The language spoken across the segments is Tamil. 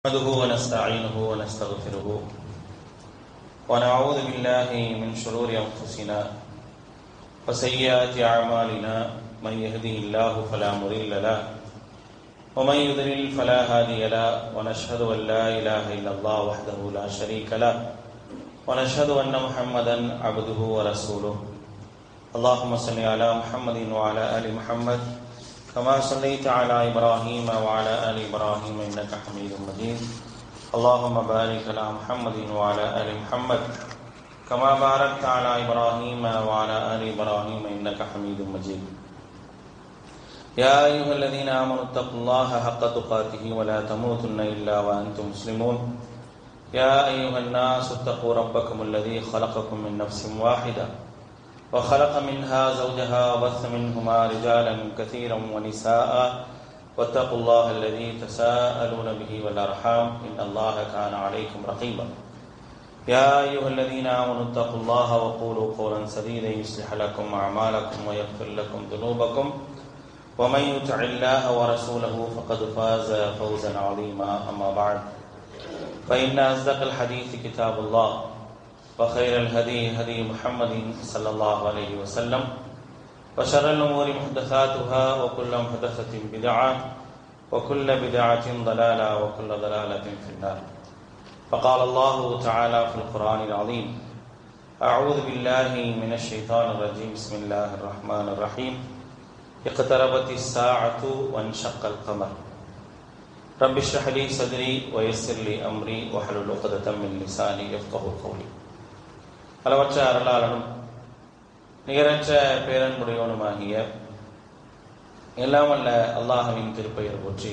نحمده ونستعينه ونستغفره ونعوذ بالله من شرور أنفسنا وسيئات أعمالنا من يهده الله فلا مضل له ومن يضلل فلا هادي له ونشهد أن لا إله إلا الله وحده لا شريك له ونشهد أن محمدا عبده ورسوله اللهم صل على محمد وعلى آل محمد كما صليت على إبراهيم وعلى آل إبراهيم إنك حميد مجيد اللهم بارك على محمد وعلى آل محمد كما باركت على إبراهيم وعلى آل إبراهيم إنك حميد مجيد يا أيها الذين آمنوا اتقوا الله حق تقاته ولا تموتن إلا وأنتم مسلمون يا أيها الناس اتقوا ربكم الذي خلقكم من نفس واحدة وخلق منها زوجها وبث منهما رجالا كثيرا ونساء واتقوا الله الذي تساءلون به والأرحام إن الله كان عليكم رقيبا يا أيها الذين آمنوا اتقوا الله وقولوا قولا سديدا يصلح لكم أعمالكم ويغفر لكم ذنوبكم ومن يطع الله ورسوله فقد فاز فوزا عظيما أما بعد فإن أصدق الحديث كتاب الله وخير الهدي هدي محمد صلى الله عليه وسلم وشر الأمور محدثاتها وكل محدثة بدعة وكل بدعة ضلالة وكل ضلالة في النار فقال الله تعالى في القرآن العظيم أعوذ بالله من الشيطان الرجيم بسم الله الرحمن الرحيم اقتربت الساعة وانشق القمر رب اشرح لي صدري ويسر لي أمري واحلل عقدة من لساني يفقه قولي அளவற்ற அருளாளனும் நிகரற்ற பேரன்புடையவனுமாகிய எல்லாம் அல்ல அல்லாஹுவின் திருப்பெயர் போற்றி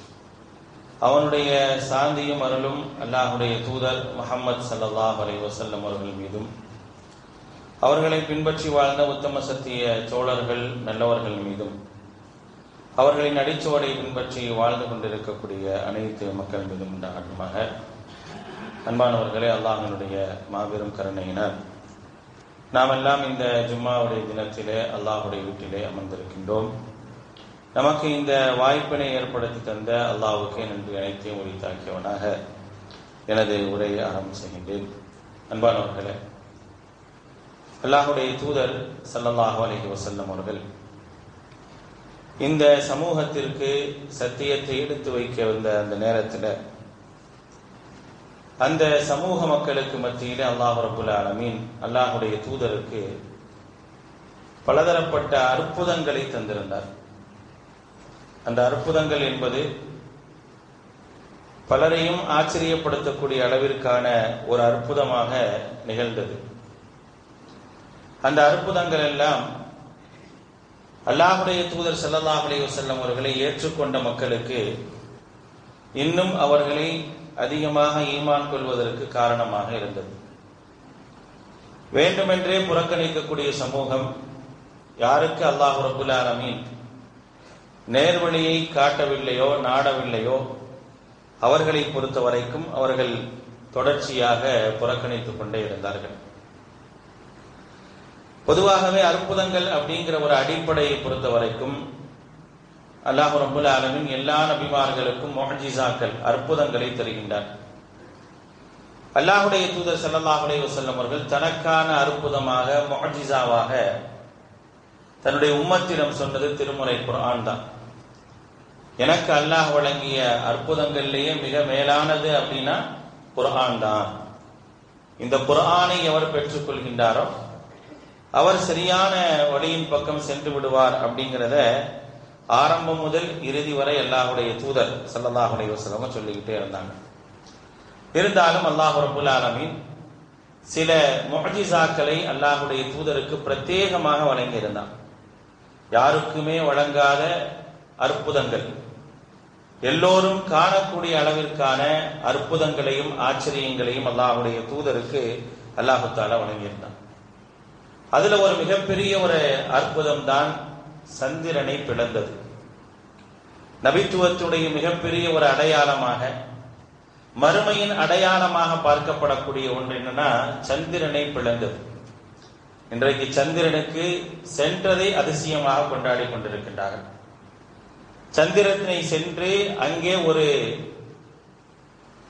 அவனுடைய சாந்தியும் அருளும் அல்லாஹுடைய தூதர் முகமது சல்லாஹ் அலை வசல்லம் அவர்கள் மீதும் அவர்களை பின்பற்றி வாழ்ந்த உத்தம சத்திய சோழர்கள் நல்லவர்கள் மீதும் அவர்களின் அடிச்சுவடை பின்பற்றி வாழ்ந்து கொண்டிருக்கக்கூடிய அனைத்து மக்கள் மீதும் உண்டாகட்டுமாக அன்பானவர்களே அல்லாஹனுடைய மாபெரும் கருணையினர் நாம் எல்லாம் இந்த ஜும்மாவுடைய தினத்திலே அல்லாஹுடைய வீட்டிலே அமர்ந்திருக்கின்றோம் நமக்கு இந்த வாய்ப்பினை ஏற்படுத்தி தந்த அல்லாஹுக்கே நன்றி அனைத்தையும் உரித்தாக்கியவனாக எனது உரையை ஆரம்பம் செய்கின்றேன் அன்பானவர்களே அல்லாஹுடைய தூதர் சல்லல்லாஹு அலஹி வசல்லம் அவர்கள் இந்த சமூகத்திற்கு சத்தியத்தை எடுத்து வைக்க வந்த அந்த நேரத்தில் அந்த சமூக மக்களுக்கு மத்தியிலே அல்லாஹ் ரபுல் ஆலமீன் அல்லாஹுடைய தூதருக்கு பலதரப்பட்ட அற்புதங்களை தந்திருந்தார் அந்த அற்புதங்கள் என்பது பலரையும் ஆச்சரியப்படுத்தக்கூடிய அளவிற்கான ஒரு அற்புதமாக நிகழ்ந்தது அந்த அற்புதங்கள் எல்லாம் அல்லாஹுடைய தூதர் சல்லல்லாஹ் அலி வசல்லம் அவர்களை ஏற்றுக்கொண்ட மக்களுக்கு இன்னும் அவர்களை அதிகமாக ஈமான் கொள்வதற்கு காரணமாக இருந்தது வேண்டுமென்றே புறக்கணிக்கக்கூடிய சமூகம் யாருக்கு அல்லாஹு ரபுல் ஆலமீன் நேர்வழியை காட்டவில்லையோ நாடவில்லையோ அவர்களை பொறுத்த வரைக்கும் அவர்கள் தொடர்ச்சியாக புறக்கணித்துக் கொண்டே இருந்தார்கள் பொதுவாகவே அற்புதங்கள் அப்படிங்கிற ஒரு அடிப்படையை பொறுத்த வரைக்கும் அல்லாஹு ரபுல் ஆலமின் எல்லா நபிமார்களுக்கும் மொஹஜிசாக்கள் அற்புதங்களை தருகின்றார் அல்லாஹுடைய தூதர் சல்லாஹுடைய வசல்லம் அவர்கள் தனக்கான அற்புதமாக மொஹஜிசாவாக தன்னுடைய உம்மத்திடம் சொன்னது திருமுறை குரான் தான் எனக்கு அல்லாஹ் வழங்கிய அற்புதங்கள்லேயே மிக மேலானது அப்படின்னா குரான் தான் இந்த குரானை எவர் பெற்றுக்கொள்கின்றாரோ அவர் சரியான வழியின் பக்கம் சென்று விடுவார் அப்படிங்கிறத ஆரம்பம் முதல் இறுதி வரை அல்லாஹுடைய தூதர் சல்லாஹுடைய வசலம சொல்லிக்கிட்டே இருந்தாங்க இருந்தாலும் அல்லாஹு ரபுல் ஆலமீன் சில மொஹிசாக்களை அல்லாஹுடைய தூதருக்கு பிரத்யேகமாக வழங்கியிருந்தான் யாருக்குமே வழங்காத அற்புதங்கள் எல்லோரும் காணக்கூடிய அளவிற்கான அற்புதங்களையும் ஆச்சரியங்களையும் அல்லாஹுடைய தூதருக்கு அல்லாஹு தாலா வழங்கியிருந்தான் அதுல ஒரு மிகப்பெரிய ஒரு அற்புதம் தான் சந்திரனை பிளந்தது நபித்துவத்துடைய மிகப்பெரிய ஒரு அடையாளமாக மறுமையின் அடையாளமாக பார்க்கப்படக்கூடிய ஒன்று என்னன்னா சந்திரனை பிளந்தது இன்றைக்கு சந்திரனுக்கு சென்றதை அதிசயமாக கொண்டாடி கொண்டிருக்கின்றார்கள் சந்திரனை சென்று அங்கே ஒரு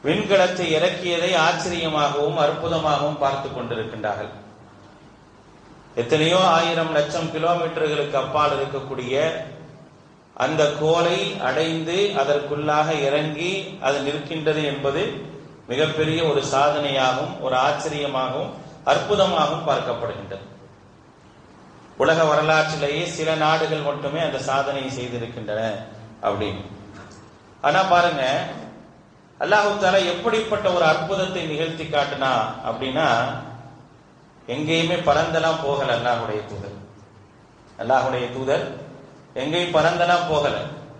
விண்கலத்தை இறக்கியதை ஆச்சரியமாகவும் அற்புதமாகவும் பார்த்து கொண்டிருக்கின்றார்கள் எத்தனையோ ஆயிரம் லட்சம் கிலோமீட்டர்களுக்கு அப்பால் இருக்கக்கூடிய அந்த கோலை அடைந்து அதற்குள்ளாக இறங்கி அது நிற்கின்றது என்பது மிகப்பெரிய ஒரு சாதனையாகவும் ஒரு ஆச்சரியமாகவும் அற்புதமாகவும் பார்க்கப்படுகின்றது உலக வரலாற்றிலேயே சில நாடுகள் மட்டுமே அந்த சாதனையை செய்திருக்கின்றன அப்படின்னு ஆனா பாருங்க அல்லாஹு தாலா எப்படிப்பட்ட ஒரு அற்புதத்தை நிகழ்த்தி காட்டினா அப்படின்னா எங்கேயுமே பறந்தெல்லாம் போகல அல்லாஹுடைய தூதர் அல்லாஹுடைய தூதர் எங்கேயும் பறந்தெல்லாம் போகல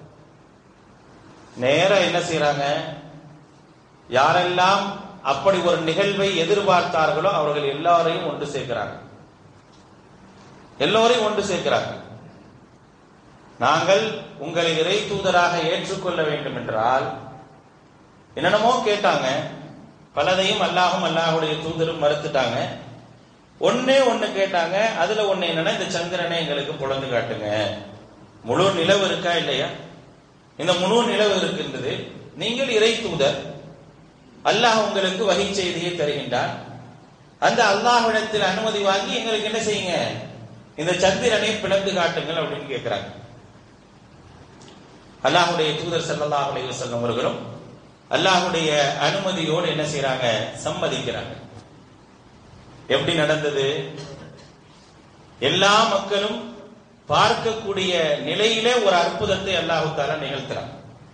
நேரா என்ன செய்யறாங்க யாரெல்லாம் அப்படி ஒரு நிகழ்வை எதிர்பார்த்தார்களோ அவர்கள் எல்லாரையும் ஒன்று சேர்க்கிறாங்க எல்லோரையும் ஒன்று சேர்க்கிறாங்க நாங்கள் உங்களை இறை தூதராக ஏற்றுக்கொள்ள வேண்டும் என்றால் என்னென்னமோ கேட்டாங்க பலதையும் அல்லாஹும் அல்லாஹுடைய தூதரும் மறுத்துட்டாங்க ஒன்னே ஒண்ணு கேட்டாங்க அதுல ஒண்ணு என்னன்னா இந்த சந்திரனை எங்களுக்கு புலந்து காட்டுங்க முழு நிலவு இருக்கா இல்லையா இந்த முழு நிலவு இருக்கின்றது நீங்கள் இறை தூதர் அல்லாஹ் உங்களுக்கு வகை செய்தியை தருகின்றான் அந்த அல்லாஹ்விடத்தில் அனுமதி வாங்கி எங்களுக்கு என்ன செய்யுங்க இந்த சந்திரனை பிளந்து காட்டுங்கள் அப்படின்னு கேட்கிறாங்க அல்லாஹுடைய தூதர் ஸல்லல்லாஹு அலைஹி வஸல்லம் அவர்களும் அல்லாஹுடைய அனுமதியோடு என்ன செய்யறாங்க சம்மதிக்கிறாங்க எப்படி நடந்தது எல்லா மக்களும் பார்க்கக்கூடிய நிலையிலே ஒரு அற்புதத்தை அல்லாஹு தாலா நிகழ்த்துறான்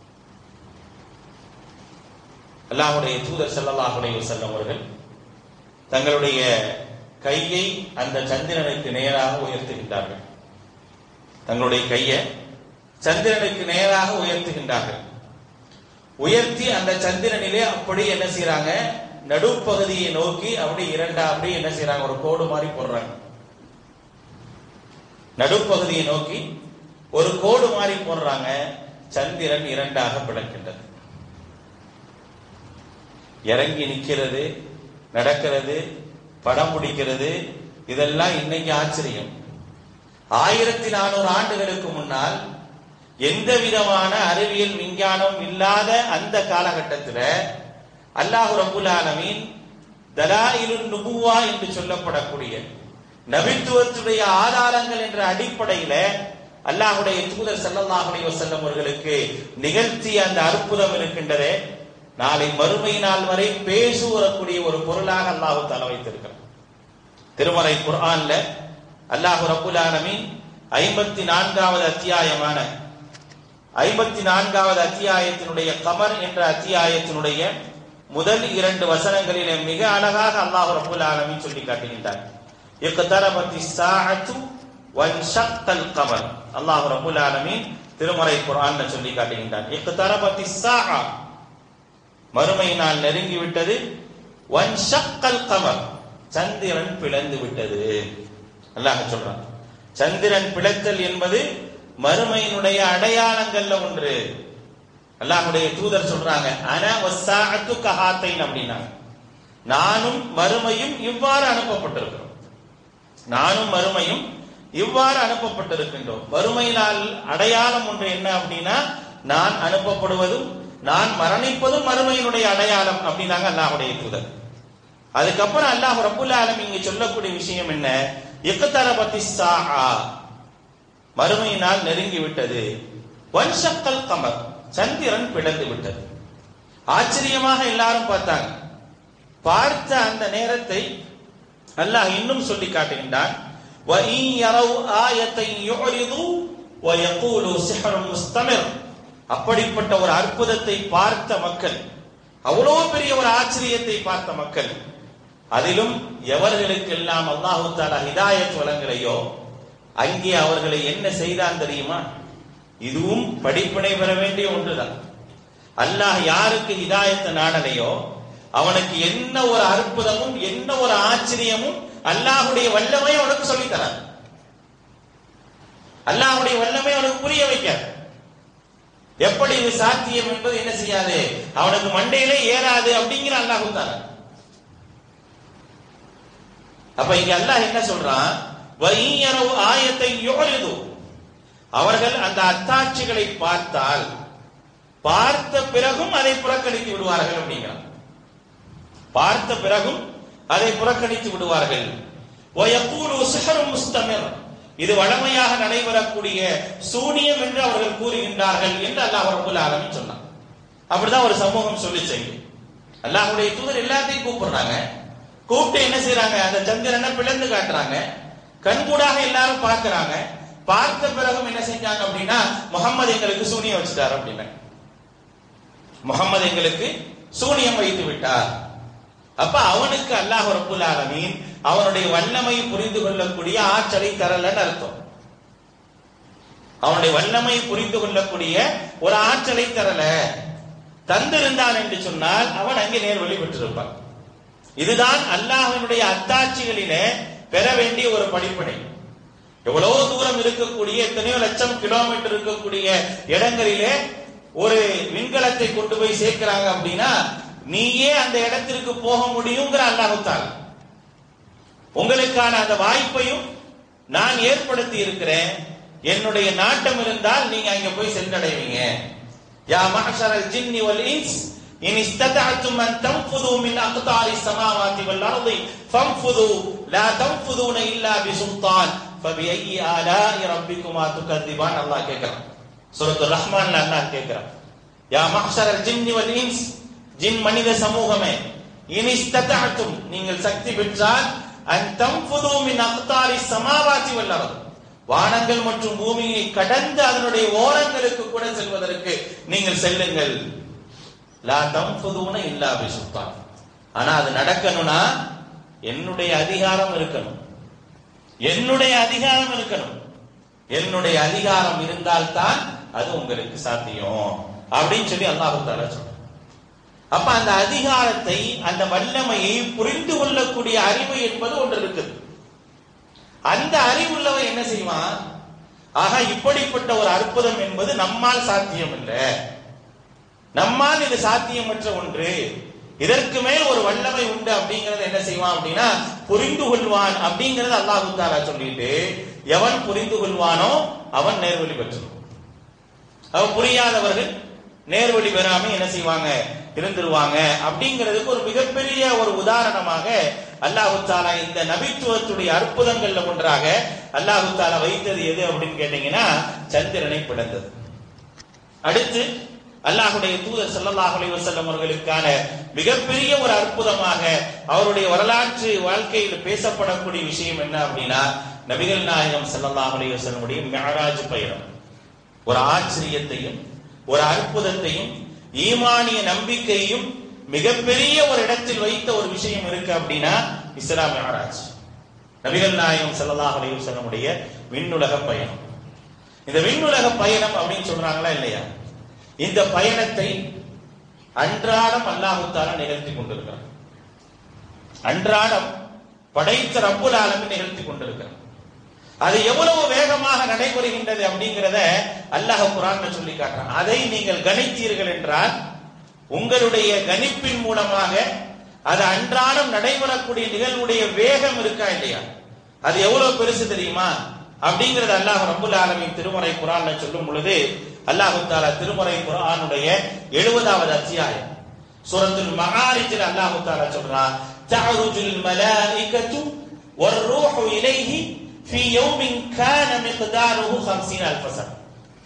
அல்லாஹுடைய தூதர் ஸல்லல்லாஹு அலைஹி வஸல்லம் அவர்கள் தங்களுடைய கையை அந்த சந்திரனுக்கு நேராக உயர்த்துகின்றார்கள் தங்களுடைய கையை சந்திரனுக்கு நேராக உயர்த்துகின்றார்கள் உயர்த்தி அந்த சந்திரனிலே அப்படி என்ன செய்யறாங்க நடுப்பகுதியை நோக்கி அப்படி இரண்டா அப்படி என்ன செய்யறாங்க ஒரு கோடு மாதிரி போடுறாங்க நடுப்பகுதியை நோக்கி ஒரு கோடு மாதிரி போடுறாங்க சந்திரன் இரண்டாக பிளக்கின்றது இறங்கி நிக்கிறது நடக்கிறது படம் பிடிக்கிறது இதெல்லாம் இன்னைக்கு ஆச்சரியம் ஆயிரத்தி நானூறு ஆண்டுகளுக்கு முன்னால் எந்த விதமான அறிவியல் விஞ்ஞானம் இல்லாத அந்த காலகட்டத்தில் அல்லாஹு ரபுல் ஆலமீன் தலாயிலுன் நுபுவா என்று சொல்லப்படக்கூடிய நபித்துவத்துடைய ஆதாரங்கள் என்ற அடிப்படையில அல்லாஹுடைய தூதர் ஸல்லல்லாஹு அலைஹி வஸல்லம் அவர்களுக்கு நிகழ்த்திய அந்த அற்புதம் இருக்கின்றதே நாளை மறுமை நாள் வரை பேசுவரக்கூடிய ஒரு பொருளாக அல்லாஹு தலை வைத்திருக்கிறார் திருமறை குர்ஆன்ல அல்லாஹு ரபுல் ஆலமீன் ஐம்பத்தி நான்காவது அத்தியாயமான ஐம்பத்தி நான்காவது அத்தியாயத்தினுடைய கமர் என்ற அத்தியாயத்தினுடைய முதல் இரண்டு வசனங்களிலே மிக அழகாக அல்லாஹ் ரபுல் ஆலமீன் சொல்லி காட்டுகின்றார் இக்தரபத்தி சாஅத்து வன்ஷக்கல் கமர் அல்லாஹ் ரபுல் ஆலமீன் திருமறை குர்ஆன்ல சொல்லி காட்டுகின்றார் இக்தரபத்தி சாஅ மறுமை நாள் நெருங்கி விட்டது வன்ஷக்கல் கமர் சந்திரன் பிளந்து விட்டது அல்லாஹ் சொல்றான் சந்திரன் பிளத்தல் என்பது மறுமையினுடைய அடையாளங்கள்ல ஒன்று அல்லாஹுடைய தூதர் சொல்றாங்க அன வசாஅத்து கஹாத்தைன் அப்படின்னாங்க நானும் மறுமையும் இவ்வாறு அனுப்பப்பட்டிருக்கிறோம் நானும் மறுமையும் இவ்வாறு அனுப்பப்பட்டிருக்கின்றோம் மறுமையினால் அடையாளம் ஒன்று என்ன அப்படின்னா நான் அனுப்பப்படுவதும் நான் மரணிப்பதும் மறுமையினுடைய அடையாளம் அப்படின்னாங்க அல்லாஹுடைய தூதர் அதுக்கப்புறம் அல்லாஹ் ரபுல் ஆலம் இங்க சொல்லக்கூடிய விஷயம் என்ன இக்கத்தரபத்தி சாஹா மறுமையினால் நெருங்கி விட்டது வன்ஷக்கல் கமர் சந்திரன் பிளந்து விட்டது ஆச்சரியமாக எல்லாரும் பார்த்தாங்க பார்த்த அந்த நேரத்தை அல்லாஹ் இன்னும் சொல்லி காட்டுகின்றான் وَإِنْ يَرَوْا آيَةً يُعْرِضُوا وَيَقُولُوا سِحْرٌ مُسْتَمِرٌ அப்படிப்பட்ட ஒரு அற்புதத்தை பார்த்த மக்கள் அவ்வளோ பெரிய ஒரு ஆச்சரியத்தை பார்த்த மக்கள் அதிலும் எவர்களுக்கெல்லாம் அல்லாஹு தாலா ஹிதாயத் வழங்கலையோ அங்கே அவர்களை என்ன செய்தான் தெரியுமா இதுவும் படிப்பினை பெற வேண்டிய ஒன்றுதான் அல்லாஹ் யாருக்கு ஹிதாயத்தை நாடலையோ அவனுக்கு என்ன ஒரு அற்புதமும் என்ன ஒரு ஆச்சரியமும் அல்லாஹுடைய வல்லமை அவனுக்கு சொல்லித்தரார் அல்லாஹுடைய வல்லமை அவனுக்கு புரிய வைக்காது எப்படி இது சாத்தியம் என்பது என்ன செய்யாது அவனுக்கு மண்டையிலே ஏறாது அப்படிங்கிற அல்லாஹ் தாரா அப்ப இங்க அல்லாஹ் என்ன சொல்றான் வையரவு ஆயத்தை யோரிது அவர்கள் அந்த அத்தாட்சிகளை பார்த்தால் பார்த்த பிறகும் அதை புறக்கணித்து விடுவார்கள் அப்படிங்கிறான் பார்த்த பிறகும் அதை புறக்கணித்து விடுவார்கள் வயக்கூலு சிஹரும் முஸ்தமிர் இது வழமையாக நடைபெறக்கூடிய சூனியம் என்று அவர்கள் கூறுகின்றார்கள் என்று அல்லாஹ் ரபுல் ஆலமின் சொன்னான் அப்படிதான் ஒரு சமூகம் சொல்லி செய்யும் அல்லாஹ்வுடைய தூதர் எல்லாத்தையும் கூப்பிடுறாங்க கூப்பிட்டு என்ன செய்றாங்க அந்த சந்திரனை பிளந்து காட்டுறாங்க கண்கூடாக எல்லாரும் பார்க்கறாங்க பார்த்த பிறகும் என்ன செஞ்சாங்க அப்படின்னா முகம்மது எங்களுக்கு சூனியம் வச்சுட்டார் அப்படின்னா முகம்மது எங்களுக்கு சூனியம் வைத்து விட்டார் அப்ப அவனுக்கு அல்லாஹ் ரப்புல் ஆலமீன் அவனுடைய வல்லமை புரிந்து கொள்ளக்கூடிய ஆற்றலை தரலன்னு அர்த்தம் அவனுடைய வல்லமை புரிந்து கொள்ளக்கூடிய ஒரு ஆற்றலை தரல தந்திருந்தான் என்று சொன்னால் அவன் அங்கே நேர்வழி பெற்றிருப்பான் இதுதான் அல்லாஹ்வினுடைய அத்தாட்சிகளிலே பெற வேண்டிய ஒரு படிப்படை எவ்வளவு தூரம் இருக்கக்கூடிய எத்தனையோ லட்சம் கிலோமீட்டர் இருக்கக்கூடிய இடங்களிலே ஒரு விண்கலத்தை கொண்டு போய் சேர்க்கிறாங்க அப்படின்னா நீயே அந்த இடத்திற்கு போக முடியுங்கிற அல்லாஹுத்தால் உங்களுக்கான அந்த வாய்ப்பையும் நான் ஏற்படுத்தி இருக்கிறேன் என்னுடைய நாட்டம் இருந்தால் நீங்க அங்க போய் சென்றடைவீங்க யா மஹஷரல் ஜின்னி வல் இன்ஸ் இன் இஸ்ததஅத்தும் அன் தன்ஃபுது மின் அக்தாரி ஸமாவாதி வல் அர்தி ஃபன்ஃபுது லா தன்ஃபுதுன இல்லா பிசுல்தான் ஃபபிஐயி ஆலாஇ ரப்பிக்குமா துகذிபான் அல்லாஹ் கேக்குறான் சூரத்துர் ரஹ்மான்ல அல்லாஹ் கேக்குறான் யா மஹஷரல் ஜின்னி வல் இன்ஸ் ஜின் மனித சமூகமே இன் இஸ்ததஅத்தும் நீங்கள் சக்தி பெற்றால் அன் தன்ஃபுது மின் அக்தாரி ஸமாவாதி வல் அர்தி வானங்கள் மற்றும் பூமியை கடந்து அதனுடைய ஓரங்களுக்கு கூட செல்வதற்கு நீங்கள் செல்லுங்கள் லா தம்புதுன இல்லா பிசுத்தான் ஆனா அது நடக்கணும்னா என்னுடைய அதிகாரம் இருக்கணும் என்னுடைய அதிகாரம் இருக்கணும் என்னுடைய அதிகாரம் இருந்தால்தான் அது உங்களுக்கு சாத்தியம் அப்படின்னு சொல்லி அல்லாஹு தாலா சொல்றான் அப்ப அந்த அதிகாரத்தை அந்த வல்லமையை புரிந்து கொள்ளக்கூடிய அறிவு என்பது ஒன்று இருக்குது அந்த அறிவுள்ளவன் என்ன செய்வான் ஆக இப்படிப்பட்ட ஒரு அற்புதம் என்பது நம்மால் சாத்தியம் இல்லை நம்மால் இது சாத்தியமற்ற ஒன்று இதற்கு மேல் ஒரு வல்லமை உண்டு அப்படிங்கறத என்ன செய்வான் அப்படின்னா புரிந்து கொள்வான் அப்படிங்கறத அல்லாஹு தாலா சொல்லிட்டு எவன் புரிந்து கொள்வானோ அவன் நேர்வழி பெற்றான் அவன் புரியாதவர்கள் நேர்வழி பெறாம என்ன செய்வாங்க இருந்துருவாங்க அப்படிங்கிறதுக்கு ஒரு மிகப்பெரிய ஒரு உதாரணமாக அல்லாஹு தாலா இந்த நபித்துவத்துடைய அற்புதங்கள்ல ஒன்றாக அல்லாஹு தாலா வைத்தது எது அப்படின்னு கேட்டீங்கன்னா சந்திரனை பிளந்தது அடுத்து அல்லாஹுடைய தூதர் ஸல்லல்லாஹு அலைஹி வஸல்லம் அவர்களுக்கான மிகப்பெரிய ஒரு அற்புதமாக அவருடைய வரலாற்று வாழ்க்கையில் பேசப்படக்கூடிய விஷயம் என்ன அப்படின்னா நபிகள் நாயகம் ஸல்லல்லாஹு அலைஹி வஸல்லமுடைய மிஅராஜ் பயணம் ஒரு ஆச்சரியத்தையும் ஒரு அற்புதத்தையும் ஈமானிய நம்பிக்கையும் மிகப்பெரிய ஒரு இடத்தில் வைத்த ஒரு விஷயம் இருக்கு அப்படின்னா இஸ்லாம் மிஅராஜ் நபிகள் நாயகம் ஸல்லல்லாஹு அலைஹி வஸல்லமுடைய விண்ணுலக பயணம் இந்த விண்ணுலக பயணம் அப்படின்னு சொல்றாங்களா இல்லையா இந்த பயணத்தை அன்றாடம் அல்லாஹு தாலா நிகழ்த்தி கொண்டிருக்கிறார் அன்றாடம் படைத்த ரப்புல் ஆலமின் நிகழ்த்தி கொண்டிருக்கிறார் அது எவ்வளவு வேகமாக நடைபெறுகின்றது அப்படிங்கிறத அல்லாஹ் குரான் சொல்லி காட்டுறான் அதை நீங்கள் கணித்தீர்கள் என்றால் உங்களுடைய கணிப்பின் மூலமாக அது அன்றாடம் நடைபெறக்கூடிய நிகழ்வுடைய வேகம் இருக்கா இல்லையா அது எவ்வளவு பெருசு தெரியுமா அப்படிங்கறது அல்லாஹ் ரப்புல் ஆலமின் திருமறை குரான்ல சொல்லும் பொழுது அல்லாஹு தாலா திருமறை குரானுடைய எழுபதாவது அத்தியாயம் சூரத்துல் மகாரிஜில் அல்லாஹு தாலா சொல்றான் தஅருஜுல் மலாயிகத்து والروح إليه في يوم كان مقداره 50 ألف سنة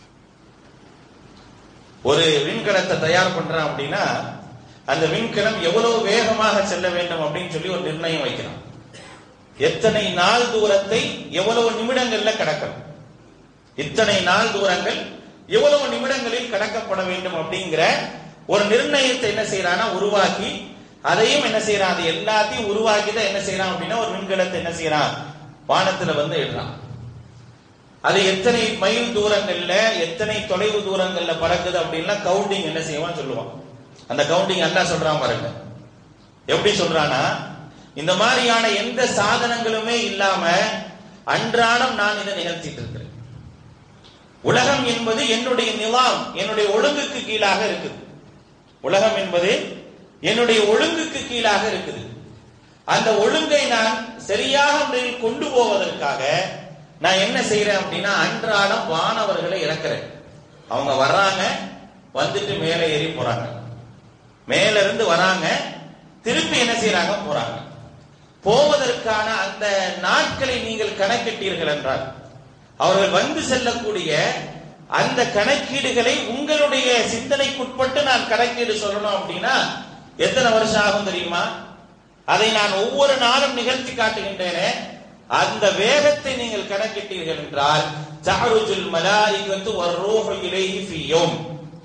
ஒரு விண்கலத்தை தயார் பண்றான் அப்படின்னா அந்த விண்கலம் எவ்வளவு வேகமாக செல்ல வேண்டும் அப்படின்னு சொல்லி ஒரு நிர்ணயம் வைக்கிறான் எத்தனை நாள் தூரத்தை எவ்வளவு நிமிடங்கள்ல கடக்கணும் இத்தனை நாள் தூரங்கள் எவ்வளவு நிமிடங்களில் கடக்கப்பட வேண்டும் அப்படிங்கிற ஒரு நிர்ணயத்தை என்ன செய்யறானா உருவாக்கி அதையும் என்ன செய்யறான் அது எல்லாத்தையும் உருவாக்கி தான் என்ன செய்யறான் அப்படின்னா ஒரு விண்கலத்தை என்ன செய்யறான் வானத்துல வந்து இடுறான் அது எத்தனை மைல் தூரங்கள்ல எத்தனை தொலைவு தூரங்கள்ல பறக்குது அப்படின்னா கவுண்டிங் என்ன செய்வான் சொல்லுவான் அந்த கவுண்டிங் அல்லா சொல்றான் பாருங்க எப்படி சொல்றானா இந்த மாதிரியான எந்த சாதனங்களுமே இல்லாம அன்றாடம் நான் இதை நிகழ்த்திட்டு இருக்கிறேன் உலகம் என்பது என்னுடைய நிலாம் என்னுடைய ஒழுங்குக்கு கீழாக இருக்குது உலகம் என்பது என்னுடைய ஒழுங்குக்கு கீழாக இருக்குது அந்த ஒழுங்கை நான் சரியாக முறையில் கொண்டு போவதற்காக நான் என்ன செய்யறேன் அப்படின்னா அன்றாடம் வானவர்களை இறக்குறேன் அவங்க வர்றாங்க வந்துட்டு மேலே ஏறி போறாங்க மேல இருந்து வராங்க திருப்பி என்ன செய்யறாங்க போறாங்க போவதற்கான அந்த நாட்களை நீங்கள் கணக்கிட்டீர்கள் என்றால் அவர்கள் வந்து செல்லக்கூடிய அந்த கணக்கீடுகளை உங்களுடைய சிந்தனைக்குட்பட்டு நான் கணக்கீடு சொல்லணும் அப்படின்னா எத்தனை வருஷம் ஆகும் தெரியுமா அதை நான் ஒவ்வொரு நாளும் நிகழ்த்தி காட்டுகின்றேனே அந்த வேகத்தை நீங்கள் கணக்கிட்டீர்கள் என்றால் தஹருஜுல் மலாயிகத்து வர்ரூஹு இலைஹி ஃபீ யௌம்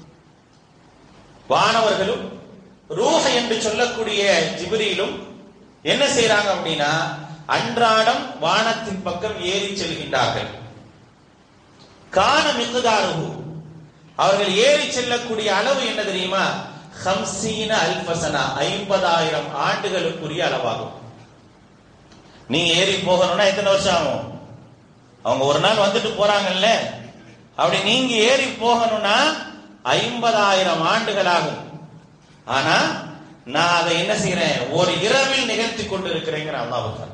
வானவர்களும் ரூஹ என்று சொல்லக்கூடிய ஜிப்ரீலும் என்ன செய்றாங்க அப்படின்னா அன்றாடம் வானத்தின் பக்கம் ஏறி செல்கின்றார்கள் கான மிகுதாருகு அவர்கள் ஏறி செல்லக்கூடிய அளவு என்ன தெரியுமா ஹம்சீன அல்பசனா ஐம்பதாயிரம் ஆண்டுகளுக்குரிய அளவாகும் நீ ஏறி போகணும்னா எத்தனை வருஷம் ஆகும் அவங்க ஒரு நாள் வந்துட்டு போறாங்கல்ல அப்படி நீங்க ஏறி போகணும்னா ஐம்பதாயிரம் ஆண்டுகள் ஆகும் ஆனா நான் அதை என்ன செய்யறேன் ஒரு இரவில் நிகழ்த்தி கொண்டு இருக்கிறேங்கிற அல்லாவுக்கு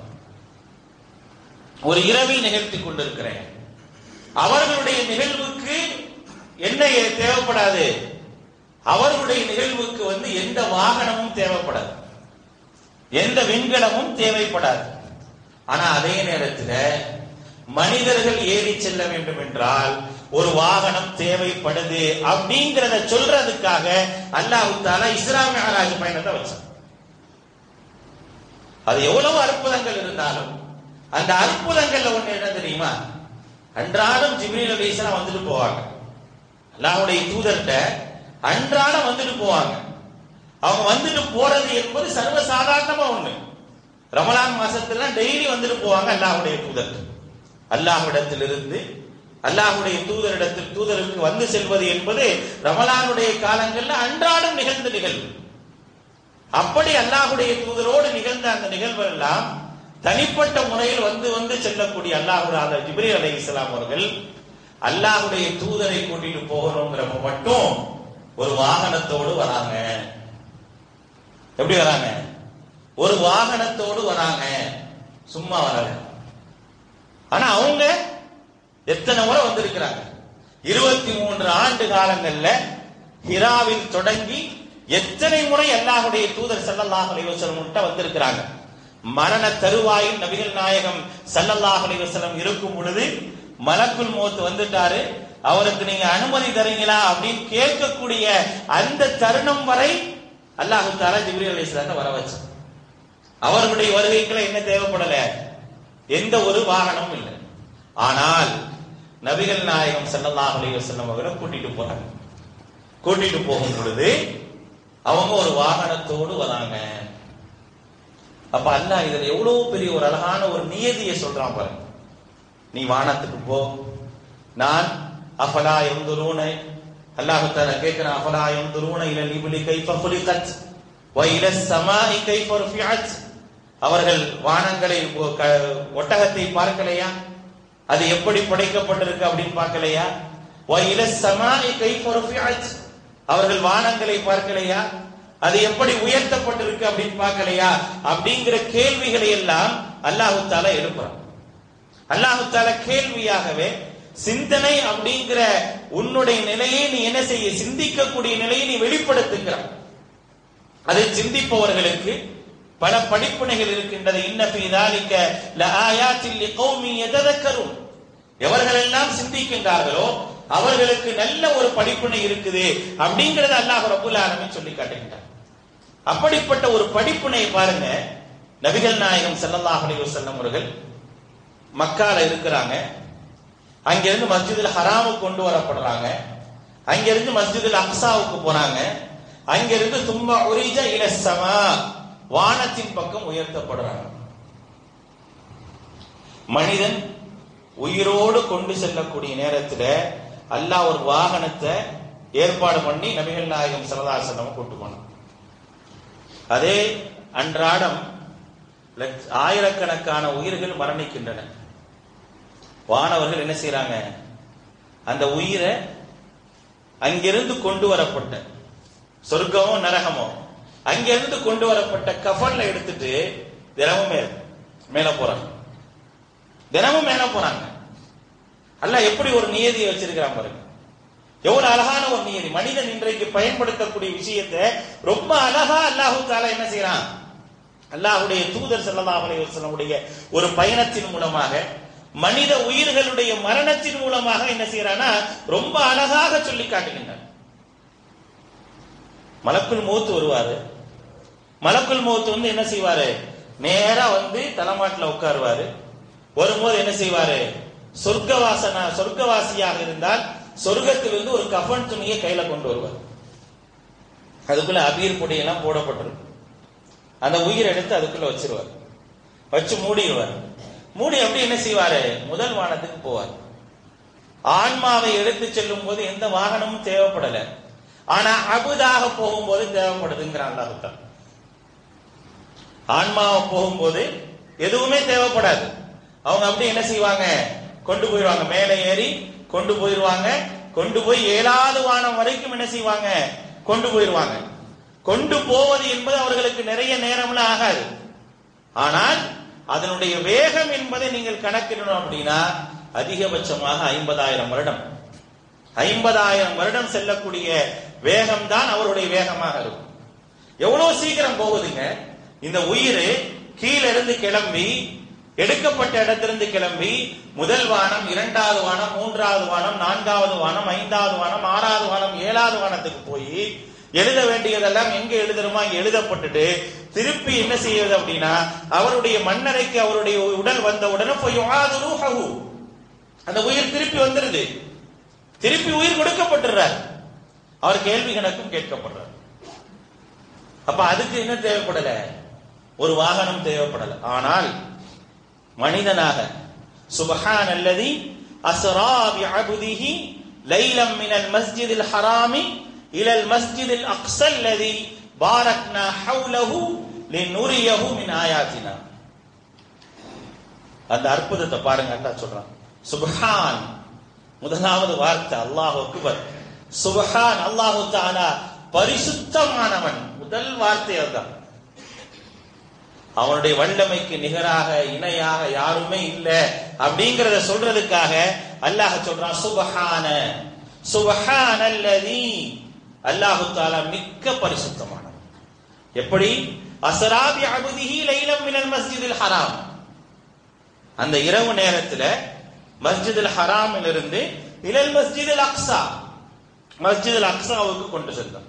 ஒரு இரவில் நிகழ்த்தி கொண்டிருக்கிறேன் அவர்களுடைய நிகழ்வுக்கு என்ன தேவைப்படாது அவர்களுடைய நிகழ்வுக்கு வந்து எந்த வாகனமும் தேவைப்படாது எந்த விண்கலமும் தேவைப்படாது ஆனா அதே நேரத்தில் மனிதர்கள் ஏறி செல்ல வேண்டும் என்றால் ஒரு வாகனம் தேவைப்படுது அப்படிங்கறத சொல்றதுக்காக அல்லாஹு தாலா இஸ்லாமிய ஆராய்ச்சி பயணத்தை வச்சான் அது எவ்வளவு அற்புதங்கள் இருந்தாலும் அந்த அற்புதங்கள்ல ஒண்ணு என்ன தெரியுமா அன்றாடம் ஜிப்ரீல் அலிஸ்லாம் வந்துட்டு போவாங்க அல்லாஹ்வுடைய தூதர்கிட்ட அன்றாடம் வந்துட்டு போவாங்க அவங்க வந்துட்டு போறது என்பது சர்வ சாதாரணமா ஒண்ணு ரமலான் மாசத்துல டெய்லி வந்துட்டு போவாங்க அல்லாஹ்வுடைய தூதர் அல்லாஹ்விடத்திலிருந்து அல்லாஹ்வுடைய தூதரிடத்தில் தூதருக்கு வந்து செல்வது என்பது ரமலானுடைய காலங்கள்ல அன்றாடம் நிகழ்ந்த நிகழ்வு அப்படி அல்லாஹ்வுடைய தூதரோடு நிகழ்ந்த அந்த நிகழ்வு எல்லாம் தனிப்பட்ட முறையில் வந்து வந்து செல்லக்கூடிய அல்லாஹுடைய ஜிப்ரீல் அலை இஸ்லாம் அவர்கள் அல்லாஹுடைய தூதரை கூட்டிட்டு போகணுங்கிறப்ப மட்டும் ஒரு வாகனத்தோடு வராங்க எப்படி வராங்க ஒரு வாகனத்தோடு வராங்க சும்மா வரல ஆனா அவங்க எத்தனை முறை வந்திருக்கிறாங்க இருபத்தி மூன்று ஆண்டு காலங்கள்ல ஹிராவில் தொடங்கி எத்தனை முறை அல்லாஹுடைய தூதர் ஸல்லல்லாஹு அலைஹி வஸல்லம் வந்திருக்கிறாங்க மரண தருவாயில் நபிகள் நாயகம் ஸல்லல்லாஹு அலைஹி வஸல்லம் இருக்கும் பொழுது மலக்குல் மௌத் வந்துட்டாரு அவருக்கு நீங்க அனுமதி தரீங்களா அப்படின்னு கேட்கக்கூடிய அந்த தருணம் வரை அல்லாஹு தாலா ஜிப்ரீல் அலைஹிஸ்ஸலாத்தை வர வச்சான் அவர்களுடைய வருகைக்குள்ள என்ன தேவைப்படல எந்த ஒரு வாகனமும் இல்லை ஆனால் நபிகள் நாயகம் ஸல்லல்லாஹு அலைஹி வஸல்லம் அவரை கூட்டிட்டு போறாங்க கூட்டிட்டு போகும் பொழுது அவங்க ஒரு வாகனத்தோடு வராங்க அப்ப அல்லாஹ் இதுல எவ்வளவு பெரிய ஒரு அழகான ஒரு நியதியை சொல்றான் பாருங்க நீ வானத்துக்கு போ நான் அஃபலா எந்துருன அல்லாஹ் தஆலா கேக்குறான் அஃபலா எந்துருன இல லிபிலி கைஃப குலிகத் வ இல ஸமாஇ கைஃப ருஃபிஅத் அவர்கள் வானங்களை ஒட்டகத்தை பார்க்கலையா அது எப்படி படைக்கப்பட்டிருக்கு அப்படின்னு பார்க்கலையா வ இல ஸமாஇ கைஃப ருஃபிஅத் அவர்கள் வானங்களை பார்க்கலையா அது எப்படி உயர்த்தப்பட்டிருக்கு அப்படின்னு பார்க்கலையா அப்படிங்கிற கேள்விகளை எல்லாம் அல்லாஹு தாலா எழுப்புறான் அல்லாஹு தாலா கேள்வியாகவே சிந்தனை அப்படிங்கிற உன்னுடைய நிலையை நீ என்ன செய்ய சிந்திக்கக்கூடிய நிலையை நீ வெளிப்படுத்துகிறான் அதை சிந்திப்பவர்களுக்கு பல படிப்பினைகள் இருக்கின்றது இன்ன ஃபீ தாலிக லஆயாத்தில் லிகௌமி யததக்கரும் எவர்களெல்லாம் சிந்திக்கின்றார்களோ அவர்களுக்கு நல்ல ஒரு படிப்பினை இருக்குது அப்படிங்கறத அல்லாஹ் ரபுல் ஆலமீன் சொல்லி காட்டுகின்றார் அப்படிப்பட்ட ஒரு படிப்பினை பாருங்க நபிகள் நாயகம் ஸல்லல்லாஹு அலைஹி வஸல்லம் அவர்கள் மக்கால இருக்கிறாங்க அங்கிருந்து மஸ்ஜிதுல் ஹராமுக்கு கொண்டு வரப்படுறாங்க அங்கிருந்து மஸ்ஜிதுல் அக்ஸாவுக்கு போறாங்க அங்கிருந்து தும்ப உரிஜ இல சமா வானத்தின் பக்கம் உயர்த்தப்படுறாங்க மனிதன் உயிரோடு கொண்டு செல்லக்கூடிய நேரத்துல அல்லாஹ் ஒரு வாகனத்தை ஏற்பாடு பண்ணி நபிகள் நாயகம் சரதாசனம் கூட்டு போனான் அதே அன்றாடம் லட்ச- ஆயிரக்கணக்கான உயிர்கள் மரணிக்கின்றன வானவர்கள் என்ன செய்றாங்க அந்த உயிரை அங்கிருந்து கொண்டு வரப்பட்ட சொர்க்கமோ நரகமோ அங்கிருந்து கொண்டு வரப்பட்ட கஃன்ல எடுத்துட்டு தினமும் மேல மேல போறாங்க தினமும் மேல போறாங்க அல்லாஹ் எப்படி ஒரு நியதியை வச்சிருக்கிறான் பாருங்க எவ்வளவு அழகான ஒரு நியதி மனிதன் இன்றைக்கு பயன்படுத்தக்கூடிய விஷயத்தை ரொம்ப அழகா அல்லாஹு தாலா என்ன செய்யறான் அல்லாஹுடைய தூதர் ஸல்லல்லாஹு அலைஹி வஸல்லமுடைய ஒரு பயணத்தின் மூலமாக மனித உயிர்களுடைய மரணத்தின் மூலமாக என்ன செய்யறானா ரொம்ப அழகாக சொல்லி காட்டுகின்றார் மலக்குள் மௌத் வருவாரு மலக்குள் மௌத் வந்து என்ன செய்வாரு நேரா வந்து தலைமாட்டில் உட்காருவாரு வரும்போது என்ன செய்வாரு சொர்க்கவாசனா சொர்க்கவாசியாக இருந்தால் சொர்க்கத்திலிருந்து ஒரு கஃன் துணியை கையில கொண்டு வருவார் அதுக்குள்ள அபீர் பொடியெல்லாம் போடப்பட்டிருக்கும் அந்த உயிர் எடுத்து அதுக்குள்ள வச்சிருவார் வச்சு மூடிடுவார் மூடி அப்படி என்ன செய்வாரு முதல் வானத்துக்கு போவார் ஆன்மாவை எடுத்து செல்லும் போது எந்த வாகனமும் தேவைப்படல ஆனா அபுதாக போகும்போது தேவைப்படுதுங்கிறான் அல்லாஹுத்தான் ஆன்மாவை போகும்போது எதுவுமே தேவைப்படாது அவங்க அப்படி என்ன செய்வாங்க கொண்டு போயிடுவாங்க மேலே ஏறி கொண்டு போயிடுவாங்க கொண்டு போய் ஏழாவது வானம் வரைக்கும் என்ன செய்வாங்க கொண்டு போயிடுவாங்க கொண்டு போவது என்பது அவர்களுக்கு நிறைய நேரம்லாம் ஆகாது ஆனால் அதனுடைய வேகம் என்பதை நீங்கள் கணக்கிடணும் அப்படின்னா அதிகபட்சமாக ஐம்பதாயிரம் வருடம் ஐம்பதாயிரம் வருடம் செல்லக்கூடிய வேகம் தான் அவருடைய வேகமாக இருக்கும் எவ்வளவு சீக்கிரம் போகுதுங்க இந்த உயிர் கீழிருந்து கிளம்பி எடுக்கப்பட்ட இடத்திலிருந்து கிளம்பி முதல் வானம் இரண்டாவது வானம் மூன்றாவது வானம் நான்காவது வானம் ஐந்தாவது வானம் ஆறாவது வானம் ஏழாவது வானத்துக்கு போய் எழுத வேண்டியதெல்லாம் எங்க எழுதணுமா அங்க எழுதப்பட்டுட்டு திருப்பி என்ன செய்யுது அப்படின்னா அவருடைய மண்ணறைக்கு அவருடைய உடல் வந்த உடனே போய் ரூஹஹு அந்த உயிர் திருப்பி வந்துருது திருப்பி உயிர் கொடுக்கப்பட்டுறார் அவர் கேள்வி கணக்கும் கேட்கப்படுறார் அப்ப அதுக்கு என்ன தேவைப்படல ஒரு வாகனம் தேவைப்படல ஆனால் மனிதனாக சுபஹான் அல்லதி அஸ்ரா பி அபுதிஹி லைலம் மினல் மஸ்ஜிதில் ஹராமி இலல் மஸ்ஜிதில் அக்ஸல் அல்லதி பாரக்னா ஹவுலஹு லினுரியஹு மின் ஆயாத்தினா அந்த அற்புதத்தை பாருங்க அல்லாஹ் சொல்றான் சுபஹான் முதலாவது வார்த்தை அல்லாஹ் அக்பர் சுபஹான் அல்லாஹு தஆலா பரிசுத்தமானவன் முதல் வார்த்தை அதுதான் அவனுடைய வல்லமைக்கு நிகராக இணையாக யாருமே இல்ல அப்படிங்கறத சொல்றதுக்காக அல்லாஹ் சொல்றான் சுபஹான சுபஹான் அல்லதி அல்லாஹு தாலா மிக்க பரிசுத்தமானவன் எப்படி அசராபி அபுதிஹி லைலம் மினல் மஸ்ஜிதில் ஹராம் அந்த இரவு நேரத்துல மஸ்ஜிதுல் ஹராமில் இருந்து இலல் மஸ்ஜிதுல் அக்ஸா மஸ்ஜிதுல் அக்ஸாவுக்கு கொண்டு சென்றான்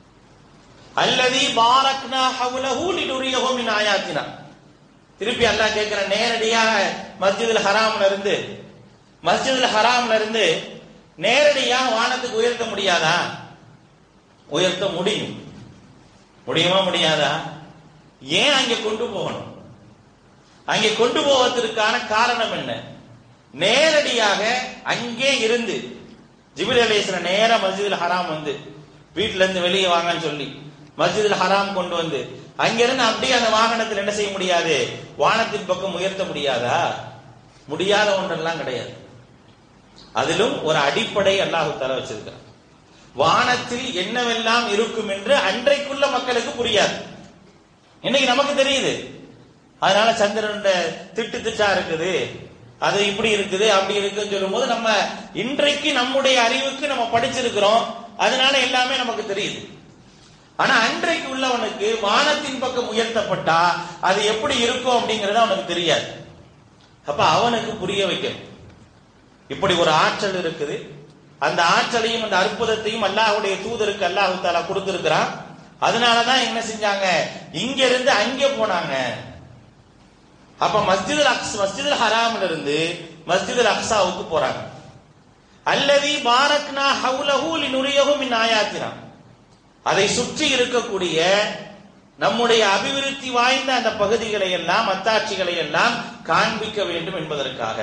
அல்லதி பாரக்னா ஹவுலஹு லினுரியஹு மின் ஆயாத்தினா திருப்பி அல்லாஹ் கேட்கிற நேரடியாக மஸ்ஜிதுல் ஹராம்ல இருந்து மஸ்ஜிதுல் ஹராம்ல இருந்து நேரடியாக வானத்துக்கு உயர்த்த முடியாதா உயர்த்த முடியும் முடியுமா முடியாதா ஏன் அங்கே கொண்டு போகணும் அங்கே கொண்டு போவதற்கான காரணம் என்ன நேரடியாக அங்கே இருந்து ஜிபில் அலேஸ்வரன் நேரா மஸ்ஜிதுல் ஹராம் வந்து வீட்டுல இருந்து வெளியே வாங்கன்னு சொல்லி மஸ்ஜிதுல் ஹராம் கொண்டு வந்து அங்கிருந்து அப்படியே அந்த வாகனத்தில் என்ன செய்ய முடியாது வானத்தின் பக்கம் உயர்த்த முடியாதா முடியாத ஒன்றெல்லாம் கிடையாது அதிலும் ஒரு அடிப்படை அல்லாஹு தர வச்சிருக்கிறார் வானத்தில் என்னவெல்லாம் இருக்கும் என்று அன்றைக்குள்ள மக்களுக்கு புரியாது இன்னைக்கு நமக்கு தெரியுது அதனால சந்திரன் திட்டு திட்டா இருக்குது அது இப்படி இருக்குது அப்படி இருக்குன்னு சொல்லும் போது நம்ம இன்றைக்கு நம்முடைய அறிவுக்கு நம்ம படிச்சிருக்கிறோம் அதனால எல்லாமே நமக்கு தெரியுது ஆனா அன்றைக்கு உள்ளவனுக்கு வானத்தின் பக்கம் உயர்த்தப்பட்டா அது எப்படி இருக்கும் அப்படிங்கறது அவனுக்கு தெரியாது அப்ப அவனுக்கு புரிய வைக்கணும் இப்படி ஒரு ஆற்றல் இருக்குது அந்த ஆற்றலையும் அந்த அற்புதத்தையும் அல்லாஹுடைய தூதருக்கு அல்லாஹு தாலா கொடுத்திருக்கிறான் அதனாலதான் என்ன செஞ்சாங்க இங்க இருந்து அங்கே போனாங்க அப்ப மஸ்ஜிதுல் அக்ஸ் மஸ்ஜிதுல் ஹராம்ல இருந்து மஸ்ஜிதுல் அக்ஸாவுக்கு போறாங்க அல்லதி பாரக்னா ஹவுலஹு லினுரியஹு மின் ஆயாத்தினா அதை சுற்றி இருக்கக்கூடிய நம்முடைய அபிவிருத்தி வாய்ந்த அந்த பகுதிகளை எல்லாம் அத்தாட்சிகளை எல்லாம் காண்பிக்க வேண்டும் என்பதற்காக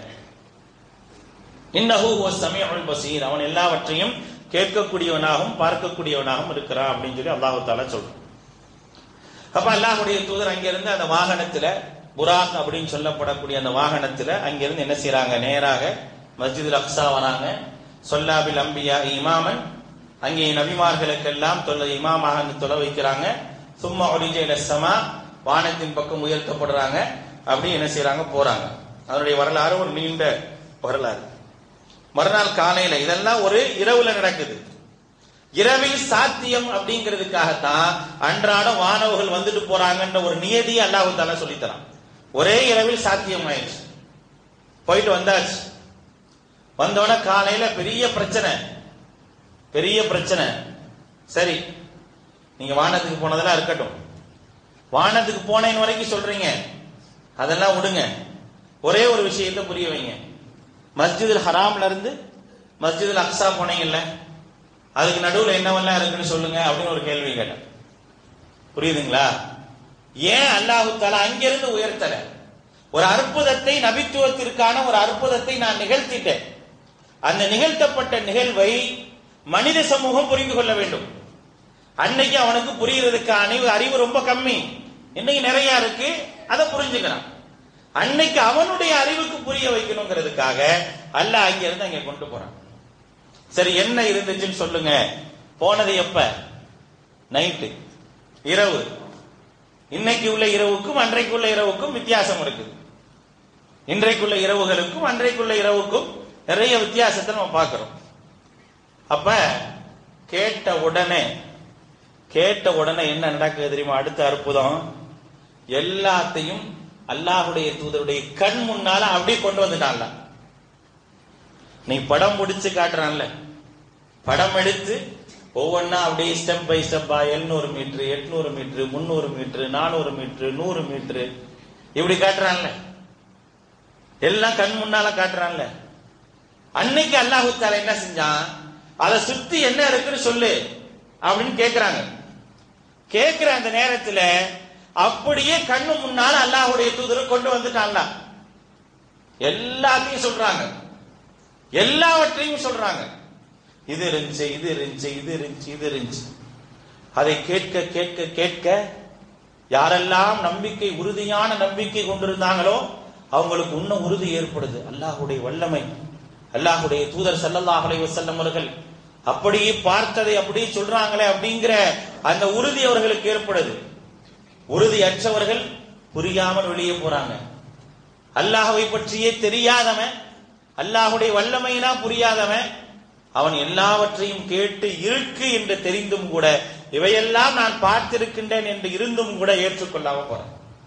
இன்னஹு சமீஉல் பசீர் அவன் எல்லாவற்றையும் கேட்கக்கூடியவனாகவும் பார்க்கக்கூடியவனாகவும் இருக்கிறான் அப்படின்னு சொல்லி அல்லாஹு தாலா சொல்றான் அப்ப அல்லாஹுடைய தூதர் அங்கிருந்து அந்த வாகனத்துல புராக் அப்படின்னு சொல்லப்படக்கூடிய அந்த வாகனத்துல அங்கிருந்து என்ன செய்யறாங்க நேராக மஸ்ஜிதுல் அக்ஸா வராங்க சொல்லாபில் அம்பியா இமாமன் அங்கே நபிமார்களுக்கெல்லாம் தொல்ல இமாமாக தொலை வைக்கிறாங்க சும்மா ஒளிஞ்ச சமா வானத்தின் பக்கம் உயர்த்தப்படுறாங்க அப்படி என்ன செய்யறாங்க போறாங்க அதனுடைய வரலாறு ஒரு நீண்ட வரலாறு மறுநாள் காலையில இதெல்லாம் ஒரு இரவுல நடக்குது இரவில் சாத்தியம் அப்படிங்கிறதுக்காகத்தான் அன்றாடம் வானவர்கள் வந்துட்டு போறாங்கன்ற ஒரு நியதி அல்லாஹு தாலா சொல்லித்தரான் ஒரே இரவில் சாத்தியம் ஆயிடுச்சு போயிட்டு வந்தாச்சு வந்தோடனே காலையில பெரிய பிரச்சனை பெரிய பிரச்சனை சரி நீங்க வானத்துக்கு போனதெல்லாம் இருக்கட்டும் வானத்துக்கு போனேன் வரைக்கும் சொல்றீங்க அதெல்லாம் விடுங்க ஒரே ஒரு விஷயத்தை புரிய வைங்க மஸ்ஜிதுல் ஹராம்ல இருந்து மஸ்ஜிதுல் அக்ஸா போனீங்கல்ல அதுக்கு நடுவுல என்னவெல்லாம் இருக்குன்னு சொல்லுங்க அப்படின்னு ஒரு கேள்வி கேட்டேன் புரியுதுங்களா ஏன் அல்லாஹு தாலா அங்கிருந்து உயர்த்தல ஒரு அற்புதத்தை நபித்துவத்திற்கான ஒரு அற்புதத்தை நான் நிகழ்த்திட்டேன் அந்த நிகழ்த்தப்பட்ட நிகழ்வை மனித சமூகம் புரிந்து கொள்ள வேண்டும் அன்னைக்கு அவனுக்கு புரியறதுக்கான அறிவு அறிவு ரொம்ப கம்மி இன்னைக்கு நிறைய இருக்கு அதை புரிஞ்சுக்கிறான் அன்னைக்கு அவனுடைய அறிவுக்கு புரிய வைக்கணுங்கிறதுக்காக அல்லாஹ் அங்க இருந்து அங்க கொண்டு போறான் சரி என்ன இருந்துச்சுன்னு சொல்லுங்க போனது எப்ப நைட்டு இரவு இன்னைக்கு உள்ள இரவுக்கும் அன்றைக்கு உள்ள இரவுக்கும் வித்தியாசம் இருக்கு இன்றைக்குள்ள இரவுகளுக்கும் அன்றைக்குள்ள இரவுக்கும் நிறைய வித்தியாசத்தை நம்ம பார்க்கிறோம் அப்ப கேட்ட உடனே கேட்ட உடனே என்ன நடக்குது தெரியுமா அடுத்த அற்புதம் எல்லாத்தையும் அல்லாஹுடைய தூதருடைய கண் முன்னால அப்படியே கொண்டு வந்துட்டான்ல நீ படம் முடிச்சு காட்டுறான்ல படம் எடுத்து ஒவ்வொன்னா அப்படியே ஸ்டெப் பை ஸ்டெப்பா எழுநூறு மீட்டர் எட்நூறு மீட்டர் முன்னூறு மீட்டர் நானூறு மீட்டர் நூறு மீட்டர் இப்படி காட்டுறான்ல எல்லாம் கண் முன்னால காட்டுறான்ல அன்னைக்கு அல்லாஹு தாலா என்ன செஞ்சான் அதை சுத்தி என்ன இருக்குன்னு சொல்லு அப்படின்னு கேக்குறாங்க கேக்குற அந்த நேரத்துல அப்படியே கண்ணு முன்னால அல்லாஹுடைய தூதரை கொண்டு வந்துட்டான்ல எல்லாத்தையும் சொல்றாங்க எல்லாவற்றையும் சொல்றாங்க இது இருந்துச்சு இது இருந்துச்சு இது இருந்துச்சு இது இருந்துச்சு அதை கேட்க கேட்க கேட்க யாரெல்லாம் நம்பிக்கை உறுதியான நம்பிக்கை கொண்டிருந்தாங்களோ அவங்களுக்கு இன்னும் உறுதி ஏற்படுது அல்லாஹுடைய வல்லமை அல்லாஹுடைய தூதர் ஸல்லல்லாஹு அலைஹி வஸல்லம் அவர்கள் அப்படியே பார்த்ததை அப்படியே சொல்றாங்களே அப்படிங்கிற அந்த உறுதி அவர்களுக்கு ஏற்படுது உறுதி அற்றவர்கள் புரியாமல் வெளியே போறாங்க அல்லாஹ்வை பற்றியே தெரியாதவன் அல்லாஹுடைய வல்லமையெல்லாம் புரியாதவன் அவன் எல்லாவற்றையும் கேட்டு இருக்கு என்று தெரிந்தும் கூட இவையெல்லாம் நான் பார்த்திருக்கின்றேன் என்று இருந்தும் கூட ஏற்றுக்கொள்ளாம போறான்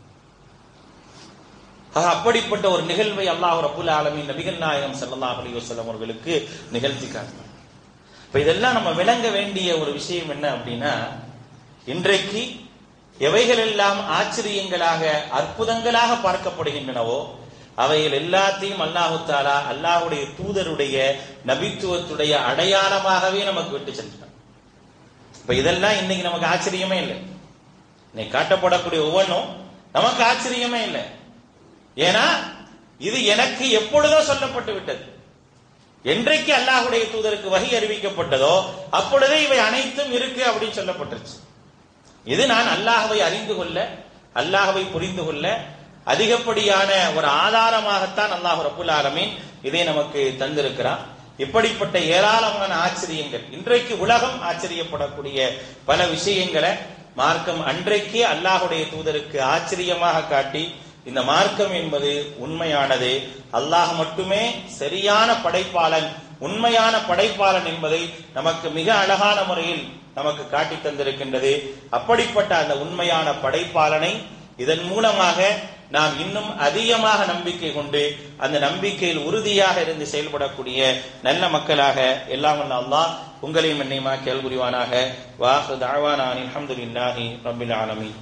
ஆக, அப்படிப்பட்ட ஒரு நிகழ்வை அல்லாஹ் ரபுல் ஆலமீன் நபிகள் நாயகம் ஸல்லல்லாஹு அலைஹி வஸல்லம் அவர்களுக்கு நிகழ்த்தி காட்டினார் இப்ப இதெல்லாம் நம்ம விளங்க வேண்டிய ஒரு விஷயம் என்ன அப்படின்னா இன்றைக்கு எவைகள் எல்லாம் ஆச்சரியங்களாக அற்புதங்களாக பார்க்கப்படுகின்றனவோ அவைகள் எல்லாத்தையும் அல்லாஹு தாலா அல்லாஹுடைய தூதருடைய நபித்துவத்துடைய அடையாளமாகவே நமக்கு விட்டு சென்றான் இப்ப இதெல்லாம் இன்னைக்கு நமக்கு ஆச்சரியமே இல்லை இன்னைக்கு காட்டப்படக்கூடிய ஒவ்வொன்றும் நமக்கு ஆச்சரியமே இல்லை ஏன்னா இது எனக்கு எப்பொழுதோ சொல்லப்பட்டு விட்டது என்றைக்கு அல்லாஹுடைய தூதருக்கு வகை அறிவிக்கப்பட்டதோ அப்பொழுதே இவை அனைத்தும் இருக்கு அப்படின்னு சொல்லப்பட்டுருச்சு இது நான் அல்லாஹ்வை அறிந்து கொள்ள அல்லாஹ்வை புரிந்து கொள்ள அதிகப்படியான ஒரு ஆதாரமாகத்தான் அல்லாஹ் ரபுல் ஆலமீன் இதை நமக்கு தந்திருக்கிறான் இப்படிப்பட்ட ஏராளமான ஆச்சரியங்கள் இன்றைக்கு உலகம் ஆச்சரியப்படக்கூடிய பல விஷயங்களை மார்க்கம் அன்றைக்கே அல்லாஹுடைய தூதருக்கு ஆச்சரியமாக காட்டி இந்த மார்க்கம் என்பது உண்மையானது அல்லாஹ் மட்டுமே சரியான படைப்பாளன் உண்மையான படைப்பாளன் என்பதை நமக்கு மிக அழகான முறையில் நமக்கு காட்டி தந்திருக்கின்றது அப்படிப்பட்ட அந்த உண்மையான படைப்பாளனை இதன் மூலமாக நாம் இன்னும் அதிகமாக நம்பிக்கை கொண்டு அந்த நம்பிக்கையில் உறுதியாக இருந்து செயல்படக்கூடிய நல்ல மக்களாக எல்லாம் வல்ல அல்லாஹ் உங்களையும் என்னையுமா கேள் புரிவானாக வாஹு தாவானான் அல்ஹம்துலில்லாஹி ரப்பில் ஆலமீன்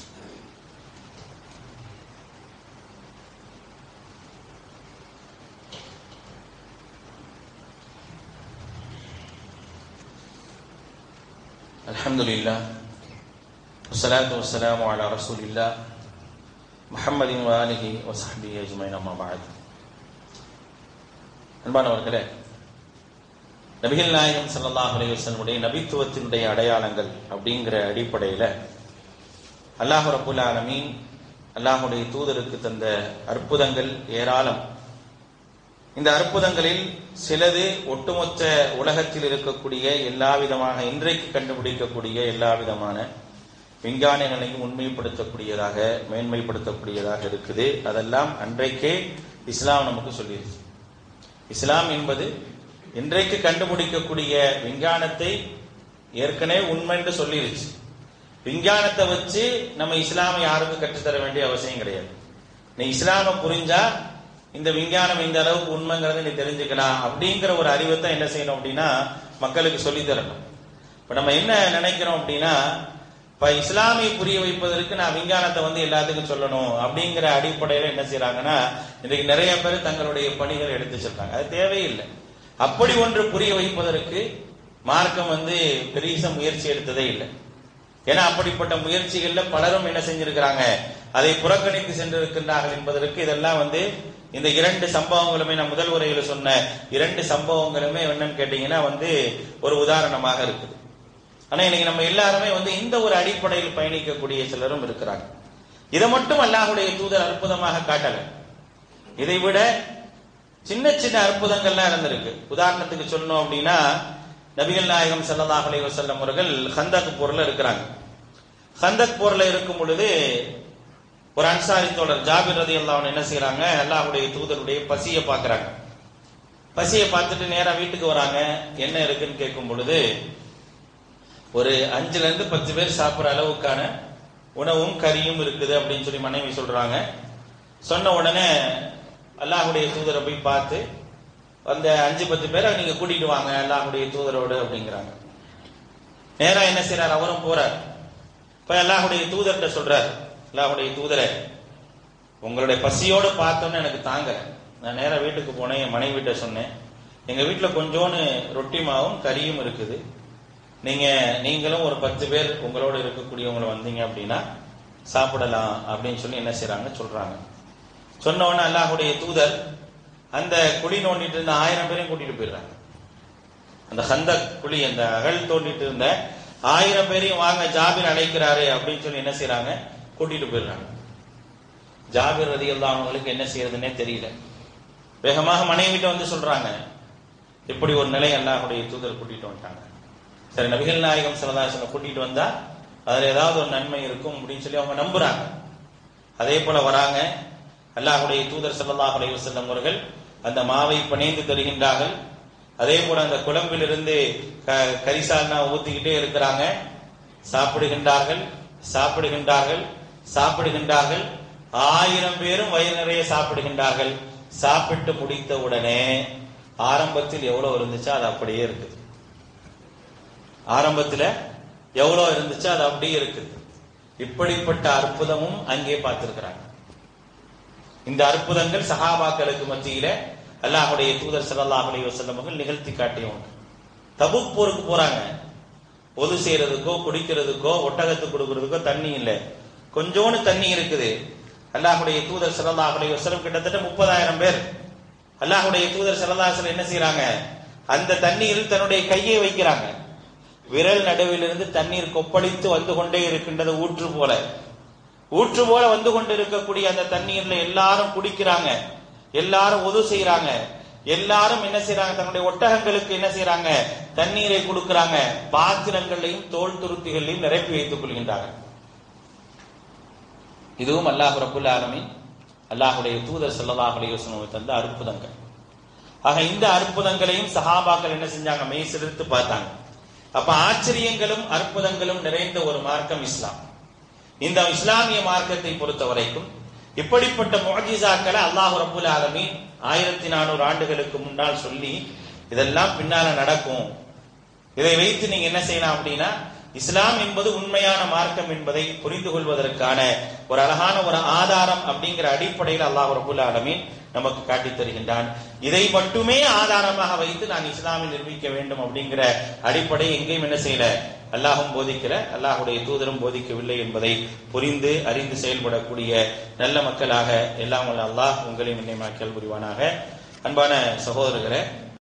الحمد لله والصلاة والسلام على رسول الله محمد وآله وصحبه أجمعين أما بعد அன்பானவர்களே நபிகள் நாயகம் ஸல்லல்லாஹு அலைஹி வஸல்லமுடைய நபித்துவத்தினுடைய அடையாளங்கள் அப்படிங்கிற அடிப்படையில் அல்லாஹ் ரப்புல் ஆலமீன் அல்லாஹுடைய தூதருக்கு தந்த அற்புதங்கள் ஏராளம் இந்த அற்புதங்களில் சிலது ஒட்டுமொத்த உலகத்தில் இருக்கக்கூடிய எல்லா விதமான இன்றைக்கு கண்டுபிடிக்கக்கூடிய எல்லா விதமான விஞ்ஞானிகளையும் உண்மைப்படுத்தக்கூடியதாக மேன்மைப்படுத்தக்கூடியதாக இருக்குது அதெல்லாம் அன்றைக்கே இஸ்லாம் நமக்கு சொல்லிடுச்சு இஸ்லாம் என்பது இன்றைக்கு கண்டுபிடிக்கக்கூடிய விஞ்ஞானத்தை ஏற்கனவே உண்மைன்னு சொல்லிருச்சு விஞ்ஞானத்தை வச்சு நம்ம இஸ்லாமை யாருக்கும் கற்றுத்தர வேண்டிய அவசியம் கிடையாது நீ இஸ்லாம புரிஞ்சா இந்த விஞ்ஞானம் இந்த அளவுக்கு உண்மைங்கிறத நீ தெரிஞ்சுக்கலாம் அப்படிங்கிற ஒரு அறிவை தான் என்ன செய்யணும் அப்படின்னா மக்களுக்கு சொல்லி தரணும் இப்ப நம்ம என்ன நினைக்கிறோம் அப்படின்னா இப்ப இஸ்லாமை புரிய வைப்பதற்கு நான் விஞ்ஞானத்தை வந்து எல்லாத்துக்கும் சொல்லணும் அப்படிங்கிற அடிப்படையில என்ன செய்யறாங்கன்னா இன்றைக்கு நிறைய பேர் தங்களுடைய பணிகளை எடுத்து சொல்றாங்க அது தேவையில்லை அப்படி ஒன்று புரிய வைப்பதற்கு மார்க்கம் வந்து பெரிய முயற்சி எடுத்ததே இல்லை ஏன்னா அப்படிப்பட்ட முயற்சிகள்ல பலரும் என்ன செஞ்சிருக்கிறாங்க அதை புறக்கணித்து சென்றிருக்கின்றார்கள் என்பதற்கு இதெல்லாம் வந்து இந்த இரண்டு சம்பவங்களுமே நான் முதல் உரையில சொன்ன இரண்டு சம்பவங்களுமே என்னன்னு கேட்டீங்கன்னா வந்து ஒரு உதாரணமாக இருக்குது ஆனா இன்னைக்கு நம்ம எல்லாருமே வந்து இந்த ஒரு அடிப்படையில் பயணிக்கக்கூடிய சிலரும் இருக்கிறாங்க இதை மட்டும் அல்லாஹுடைய தூதர் அற்புதமாக காட்டல இதை விட சின்ன சின்ன அற்புதங்கள்லாம் இருந்திருக்கு உதாரணத்துக்கு சொல்லணும் அப்படின்னா நபிகள் நாயகம் ஸல்லல்லாஹு அலைஹி வஸல்லம் அவர்கள் ஹந்தக் போர்ல இருக்கிறாங்க ஹந்தக் போர்ல இருக்கும் பொழுது ஒரு அன்சாரி தோழர் ஜாபிர் ரதி அல்லாஹ் என்ன செய்யறாங்க அல்லாஹ்வுடைய தூதருடைய பசியை பார்க்கறாங்க பசியை பார்த்துட்டு நேரா வீட்டுக்கு வராங்க என்ன இருக்குன்னு கேட்கும் பொழுது ஒரு அஞ்சுல இருந்து பத்து பேர் சாப்பிடுற அளவுக்கான உணவும் கறியும் இருக்குது அப்படின்னு சொல்லி மனைவி சொல்றாங்க சொன்ன உடனே அல்லாஹுடைய தூதரை போய் பார்த்து அந்த அஞ்சு பத்து பேரை நீங்க கூட்டிட்டு வாங்க அல்லாஹுடைய தூதரோடு அப்படிங்கிறாங்க நேரா என்ன செய்யறார் அவரும் போறார் இப்ப அல்லாஹுடைய தூதர்கிட்ட சொல்றார் அல்லாஹுடைய தூதரை உங்களுடைய பசியோடு பார்த்தோன்னு எனக்கு தாங்கல நான் நேரா வீட்டுக்கு போனேன் என் மனைவி வீட்டை சொன்னேன் எங்க வீட்டுல கொஞ்சோன்னு ரொட்டி மாவும் கறியும் இருக்குது நீங்க நீங்களும் ஒரு பத்து பேர் உங்களோட இருக்கக்கூடியவங்க வந்தீங்க அப்படின்னா சாப்பிடலாம் அப்படின்னு சொல்லி என்ன செய்றாங்க சொல்றாங்க சொன்ன உடனே அல்லாஹுடைய தூதர் அந்த குழி நோண்டிட்டு இருந்த ஆயிரம் பேரையும் கூட்டிட்டு போயிடுறாங்க அந்த ஹந்த குழி அந்த அகழ் தோண்டிட்டு இருந்த ஆயிரம் பேரையும் வாங்க ஜாபிர் அழைக்கிறாரு அப்படின்னு சொல்லி என்ன செய்றாங்க கூட்டிட்டு போயிடுறாங்க ஜாபிர் ரதி அவங்களுக்கு என்ன செய்யறதுன்னே தெரியல வேகமாக மனைவிட்ட வந்து சொல்றாங்க இப்படி ஒரு நிலை அல்லாஹுடைய தூதர் கூட்டிட்டு வந்துட்டாங்க சரி நபிகள் நாயகம் சிலதாசனை கூட்டிட்டு வந்தா அதுல ஏதாவது ஒரு நன்மை இருக்கும் அப்படின்னு சொல்லி அவங்க நம்புறாங்க அதே போல வராங்க அல்லாஹுடைய தூதர் ஸல்லல்லாஹு அலைஹி வஸல்லம் அவர்கள் அந்த மாவை பிணைந்து தருகின்றார்கள் அதே போல அந்த குழம்பிலிருந்து க- கரிசால்னா ஊத்திக்கிட்டே இருக்கிறாங்க சாப்பிடுகின்றார்கள் சாப்பிடுகின்றார்கள் சாப்பிடுகின்றார்கள் ஆயிரம் பேரும் வயிறு நிறைய சாப்பிடுகின்றார்கள் சாப்பிட்டு முடித்த உடனே ஆரம்பத்தில் எவ்வளவு இருந்துச்சோ அது அப்படியே இருக்குது ஆரம்பத்துல எவ்வளவு இருந்துச்சோ அது அப்படியே இருக்குது இப்படிப்பட்ட அற்புதமும் அங்கே பார்த்திருக்கிறாங்க இந்த அற்புதங்கள் சஹாபாக்களுக்கு மத்தியில அல்லாஹுடைய தூதர் ஸல்லல்லாஹு அலைஹி வஸல்லம் அவர்கள் நிகழ்த்தி காட்டிய ஒன்று தபுக் போருக்கு போறாங்க பொது செய்யறதுக்கோ குடிக்கிறதுக்கோ ஒட்டகத்துக்கு கொடுக்கறதுக்கோ தண்ணி இல்லை கொஞ்சோண்டு தண்ணி இருக்குது அல்லாஹுடைய தூதர் ஸல்லல்லாஹு அலைஹி வஸல்லம் கிட்டத்தட்ட முப்பதாயிரம் பேர் அல்லாஹுடைய தூதர் ஸல்லல்லாஹு அலைஹி வஸல்லம் என்ன செய்றாங்க அந்த தண்ணீரில் தன்னுடைய கையை வைக்கிறாங்க விரல் நடுவிலிருந்து தண்ணீர் கொப்பளித்து வந்து கொண்டே இருக்கின்றது ஊற்று போல ஊற்று போல வந்து கொண்டு இருக்கக்கூடிய அந்த தண்ணீர்ல எல்லாரும் குடிக்கிறாங்க எல்லாரும் உது செய்யறாங்க எல்லாரும் என்ன செய்யறாங்க தன்னுடைய ஒட்டகங்களுக்கு என்ன செய்யறாங்க தண்ணீரை கொடுக்கறாங்க பாத்திரங்களையும் தோல் துருத்திகளையும் நிரப்பி வைத்துக் கொள்கின்றாங்க இதுவும் அல்லாஹ் ரபுல் ஆலமீன் அல்லாஹுடைய தூதர் ஸல்லல்லாஹு அலைஹி வஸல்லம் தந்த அற்புதங்கள் ஆக இந்த அற்புதங்களையும் சஹாபாக்கள் என்ன செஞ்சாங்க மெய் சிலிர்த்து பார்த்தாங்க அப்ப ஆச்சரியங்களும் அற்புதங்களும் நிறைந்த ஒரு மார்க்கம் இஸ்லாம் இந்த இஸ்லாமிய மார்க்கத்தை பொறுத்த வரைக்கும் இப்படிப்பட்ட முஅஜிசாக்களை அல்லாஹ் ரப்புல் ஆலமீன் ஆயிரத்தி நானூறு ஆண்டுகளுக்கு முன்னால் சொல்லி இதெல்லாம் பின்னால நடக்கும் இதை வைத்து நீங்க என்ன செய்யலாம் அப்படின்னா இஸ்லாம் என்பது உண்மையான மார்க்கம் என்பதை புரிந்து கொள்வதற்கான ஒரு அழகான ஒரு ஆதாரம் அப்படிங்கிற அடிப்படையில் அல்லாஹ் ரபுல் ஆலமீன் நமக்கு காட்டித் தருகின்றான் இதை மட்டுமே ஆதாரமாக வைத்து நான் இஸ்லாமை நிரூபிக்க வேண்டும் அப்படிங்கிற அடிப்படை எங்கேயும் என்ன செய்யல அல்லாஹும் போதிக்கல அல்லாஹுடைய தூதரும் போதிக்கவில்லை என்பதை புரிந்து அறிந்து செயல்படக்கூடிய நல்ல மக்களாக எல்லாம் வல்ல அல்லாஹ் உங்களையும் என்னை மக்கள் புரிவானாக அன்பான சகோதரர்களே